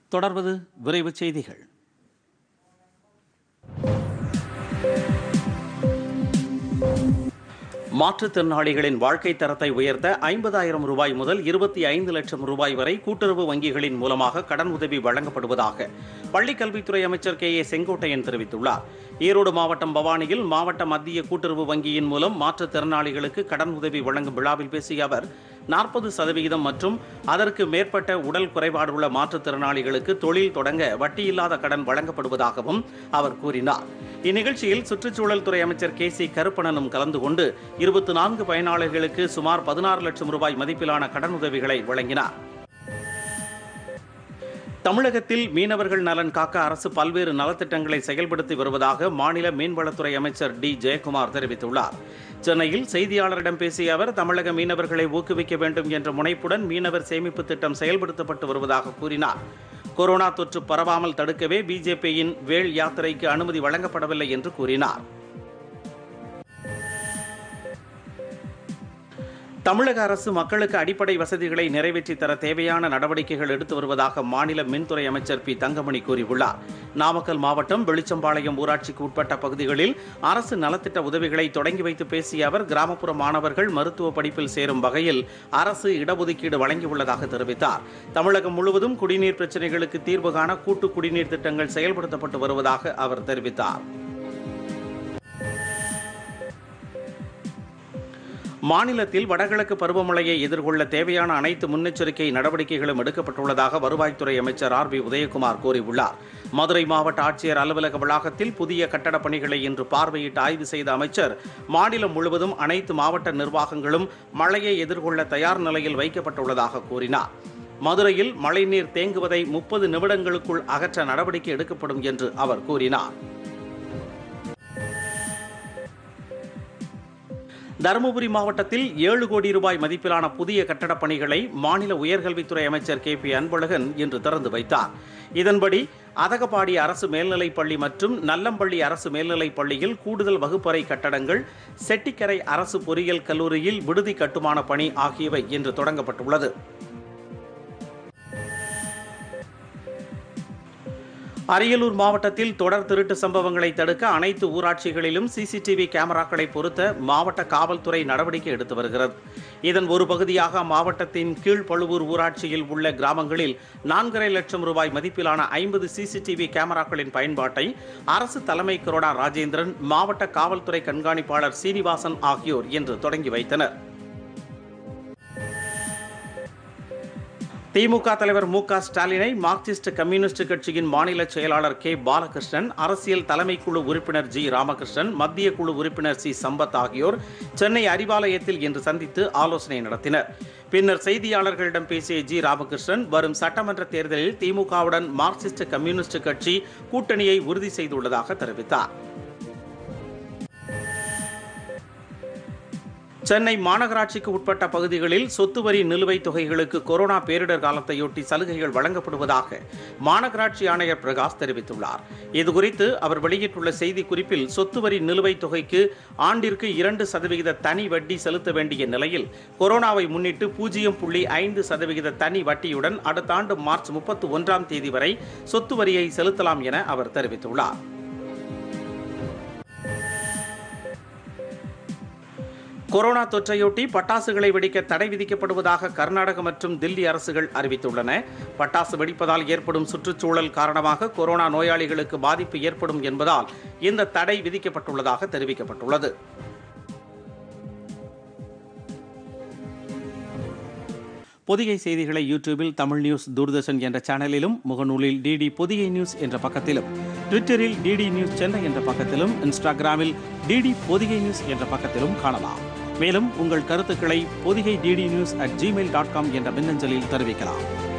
தொடர்வது விரைவுச் செய்திகள் மாற்றுத்திறனாளிகளின் வாழ்க்கை தரத்தை உயர்த்த ஐம்பதாயிரம் ரூபாய் முதல் இருபத்தி ஐந்து லட்சம் ரூபாய் வரை கூட்டுறவு வங்கிகளின் மூலமாக கடன் உதவி வழங்கப்படுவதாக பள்ளிக் கல்வித்துறை அமைச்சர் கே ஏ செங்கோட்டையன் தெரிவித்துள்ளார் ஈரோடு மாவட்டம் பவானியில் மாவட்ட மத்திய கூட்டுறவு வங்கியின் மூலம் மாற்றுத்திறனாளிகளுக்கு கடன் உதவி வழங்கும் விழாவில் பேசிய அவர் நாற்பது சதவிகிதம் மற்றும் அதற்கு மேற்பட்ட உடல் குறைபாடு உள்ள மாற்றுத்திறனாளிகளுக்கு தொழில் தொடங்க வட்டியில்லாத கடன் வழங்கப்படுவதாகவும் அவர் கூறினார் இந்நிகழ்ச்சியில் சுற்றுச்சூழல் துறை அமைச்சர் கே சி கருப்பணனும் கலந்து கொண்டு இருபத்தி நான்கு பயனாளர்களுக்கு சுமார் பதினாறு லட்சம் ரூபாய் மதிப்பிலான கடனுதவிகளை வழங்கினார் தமிழகத்தில் மீனவர்கள் நலன் காக்க அரசு பல்வேறு நலத்திட்டங்களை செயல்படுத்தி வருவதாக மாநில மீன்வளத்துறை அமைச்சர் டி ஜெயக்குமார் தெரிவித்துள்ளார் சென்னையில் செய்தியாளரிடம் பேசிய அவர் தமிழக மீனவர்களை ஊக்குவிக்க வேண்டும் என்ற முனைப்புடன் மீனவர் சேமிப்பு திட்டம் செயல்படுத்தப்பட்டு வருவதாக கூறினார் கொரோனா தொற்று பரவாமல் தடுக்கவே பிஜேபியின் வேள் யாத்திரைக்கு அனுமதி வழங்கப்படவில்லை என்று கூறினார் தமிழக அரசு மக்களுக்கு அடிப்படை வசதிகளை நிறைவேற்றி தர தேவையான நடவடிக்கைகள் எடுத்து வருவதாக மாநில மின்துறை அமைச்சர் பி தங்கமணி கூறியுள்ளார் நாமக்கல் மாவட்டம் வெளிச்சம்பாளையம் ஊராட்சிக்கு உட்பட்ட பகுதிகளில் அரசு நலத்திட்ட உதவிகளை தொடங்கி வைத்து பேசிய அவர் கிராமப்புற மாணவர்கள் மருத்துவ படிப்பில் சேரும் வகையில் அரசு இடஒதுக்கீடு வழங்கியுள்ளதாக தெரிவித்தார் தமிழகம் முழுவதும் குடிநீர் பிரச்சினைகளுக்கு தீர்வு காண கூட்டு குடிநீர் திட்டங்கள் செயல்படுத்தப்பட்டு வருவதாக அவர் தெரிவித்தார் மாநிலத்தில் வடகிழக்கு பருவமழையை எதிர்கொள்ள தேவையான அனைத்து முன்னெச்சரிக்கை நடவடிக்கைகளும் எடுக்கப்பட்டுள்ளதாக வருவாய்த்துறை அமைச்சர் ஆர் பி உதயகுமார் கூறியுள்ளார் மதுரை மாவட்ட ஆட்சியர் அலுவலக வளாகத்தில் புதிய கட்டடப் பணிகளை இன்று பார்வையிட்டு ஆய்வு செய்த அமைச்சர் மாநிலம் முழுவதும் அனைத்து மாவட்ட நிர்வாகங்களும் மழையை எதிர்கொள்ள தயார் நிலையில் வைக்கப்பட்டுள்ளதாக கூறினார் மதுரையில் மழைநீர் தேங்குவதை முப்பது நிமிடங்களுக்குள் அகற்ற நடவடிக்கை எடுக்கப்படும் என்று அவர் கூறினார் தருமபுரி மாவட்டத்தில் ஏழு கோடி ரூபாய் மதிப்பிலான புதிய கட்டடப் பணிகளை மாநில உயர்கல்வித்துறை அமைச்சர் கே பி அன்பழகன் இன்று திறந்து வைத்தார் இதன்படி அதகப்பாடி அரசு மேல்நிலைப் பள்ளி மற்றும் நல்லம்பள்ளி அரசு மேல்நிலைப் பள்ளியில் கூடுதல் வகுப்பறை கட்டடங்கள் செட்டிக்கரை அரசு பொறியியல் கல்லூரியில் விடுதி கட்டுமான பணி ஆகியவை இன்று தொடங்கப்பட்டுள்ளது அரியலூர் மாவட்டத்தில் தொடர் திருட்டு சம்பவங்களை தடுக்க அனைத்து ஊராட்சிகளிலும் சிசிடிவி கேமராக்களை பொருத்த மாவட்ட காவல்துறை நடவடிக்கை எடுத்து வருகிறது இதன் ஒரு பகுதியாக மாவட்டத்தின் கீழ்பழுவூர் ஊராட்சியில் உள்ள கிராமங்களில் நான்கரை லட்சம் ரூபாய் மதிப்பிலான ஐம்பது சிசிடிவி கேமராக்களின் பயன்பாட்டை அரசு தலைமை கொறடா ராஜேந்திரன் மாவட்ட காவல்துறை கண்காணிப்பாளர் சீனிவாசன் ஆகியோர் இன்று தொடங்கி வைத்தனர் திமுக தலைவர் மு க ஸ்டாலினை மார்க்சிஸ்ட் கம்யூனிஸ்ட் கட்சியின் மாநில செயலாளர் கே பாலகிருஷ்ணன் அரசியல் தலைமை குழு உறுப்பினர் ஜி ராமகிருஷ்ணன் மத்திய குழு உறுப்பினர் சி சம்பத் ஆகியோர் சென்னை அறிவாலயத்தில் இன்று சந்தித்து ஆலோசனை நடத்தினர் பின்னர் செய்தியாளர்களிடம் பேசிய ஜி ராமகிருஷ்ணன் வரும் சட்டமன்ற தேர்தலில் திமுகவுடன் மார்க்சிஸ்ட் கம்யூனிஸ்ட் கட்சி கூட்டணியை உறுதி செய்துள்ளதாக தெரிவித்தார் சென்னை மாநகராட்சிக்கு உட்பட்ட பகுதிகளில் சொத்து வரி நிலுவைத் தொகைகளுக்கு கொரோனா பேரிடர் காலத்தையொட்டி சலுகைகள் வழங்கப்படுவதாக மாநகராட்சி ஆணையர் பிரகாஷ் தெரிவித்துள்ளார் இதுகுறித்து அவர் வெளியிட்டுள்ள செய்திக்குறிப்பில் சொத்து வரி நிலுவைத் தொகைக்கு ஆண்டிற்கு இரண்டு சதவிகித தனி வட்டி செலுத்த வேண்டிய நிலையில் கொரோனாவை முன்னிட்டு பூஜ்ஜியம் புள்ளி ஐந்து சதவிகித தனி வட்டியுடன் அடுத்த ஆண்டு மார்ச் முப்பத்தி ஒன்றாம் தேதி வரை சொத்து வரியை செலுத்தலாம் என அவர் தெரிவித்துள்ளார் கொரோனா தொற்றையொட்டி பட்டாசுகளை வெடிக்க தடை விதிக்கப்படுவதாக கர்நாடக மற்றும் தில்லி அரசுகள் அறிவித்துள்ளன பட்டாசு வெடிப்பதால் ஏற்படும் சுற்றுச்சூழல் காரணமாக கொரோனா நோயாளிகளுக்கு பாதிப்பு ஏற்படும் என்பதால் இந்த தடை விதிக்கப்பட்டுள்ளதாக தெரிவிக்கப்பட்டுள்ளது பொதிகை செய்திகளை யூடியூபில் தமிழ் நியூஸ் தூர்தர்ஷன் என்ற சேனலிலும் முகநூலில் டிடி பொதிகை நியூஸ் என்ற பக்கத்திலும் ட்விட்டரில் டிடி நியூஸ் சென்னை என்ற பக்கத்திலும் இன்ஸ்டாகிராமில் டிடி பொதிகை நியூஸ் என்ற பக்கத்திலும் காணலாம் மேலும் உங்கள் கருத்துக்களை Podhigai DD news at Gmail dot com என்ற மின்னஞ்சலில் தெரிவிக்கலாம்